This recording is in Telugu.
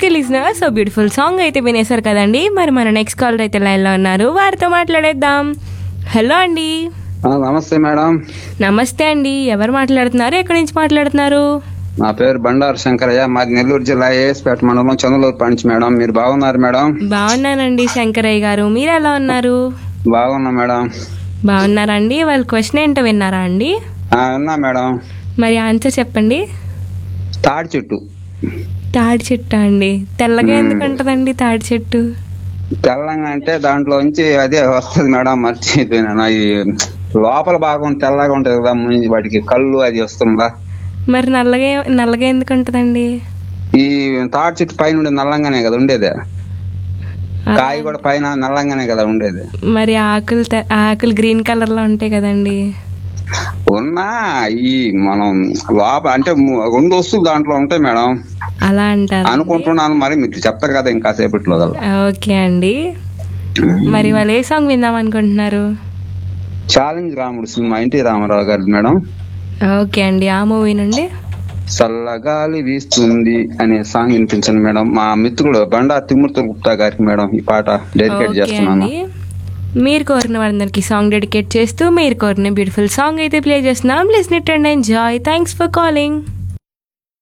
okay listener so beautiful song అయితే వినేశారు కదండి మరి మన నెక్స్ట్ కాలర్ అయితే లైన్లో ఉన్నారు వారితో మాట్లాడేద్దాం హలో అండి ఆ, నమస్తే మేడం నమస్తే అండి ఎవరు మాట్లాడుతున్నారు ఎక్కడి నుంచి మాట్లాడుతున్నారు నా పేరు బండారు శంకరయ్య మాది నెల్లూరు జిల్లా ఏఎస్పేట మండలం చంద్రలూరు పంచ్ మేడం మీరు బాగున్నారు మేడం బాగున్నానండి శంకరయ్య గారు మీరు ఎలా ఉన్నారు బాగున్నా మేడం బాగున్నారండి వాళ్ళ క్వశ్చన్ ఏంటో విన్నారా అండి ఆ, విన్నా మేడం మరి ఆన్సర్ చెప్పండి తాడి చెట్టు తాడి చెట్టు అండి తెల్లగా ఎందుకు ఉంటుందండి తాడి చెట్టు తెల్లంగా అంటే దాంట్లోంచి అదే వస్తుంది మేడం మర్చిపోయినా ఈ లోపల భాగం తెల్లగా ఉంటది కదా ముందు వాటికి కళ్ళు అది వస్తుందా మరి నల్లగా నల్లగా ఎందుకు ఉంటుందండి ఈ తాడి చెట్టు పైన ఉండే నల్లంగానే కదా ఉండేది కాయ కూడా పైన నల్లంగానే కదా ఉండేది మరి ఆకులు తె- ఆకులు గ్రీన్ కలర్ లో ఉంటాయి కదండి ఉన్నా ఈ మనం లోపల అంటే ము- రెండు వస్తువులు దాంట్లో ఉంటాయి మేడం అలా అంటారు అనుకుంటున్నాను మరి మీరు చెప్తారు కదా ఇంకా సేపట్లో కదా ఓకే అండి మరి వాళ్ళు ఏ సాంగ్ విందాం అనుకుంటున్నారు ఛాలెంజ్ రాముడు సినిమా ఎన్టీ రామారావు గారి మేడం ఓకే అండి ఆ మూవీ నుండి చల్లగాలి వీస్తుంది అనే సాంగ్ వినిపించండి మేడం మా మిత్రుడు బండా తిమ్మూర్తి గుప్తా గారికి మేడం ఈ పాట డెడికేట్ ఓకే చేస్తున్నాను అండి మీరు కోరిన వాళ్ళందరికీ సాంగ్ డెడికేట్ చేస్తూ మీరు కోరిన బ్యూటిఫుల్ సాంగ్ అయితే ప్లే చేస్తున్నాం listen it and enjoy thanks for calling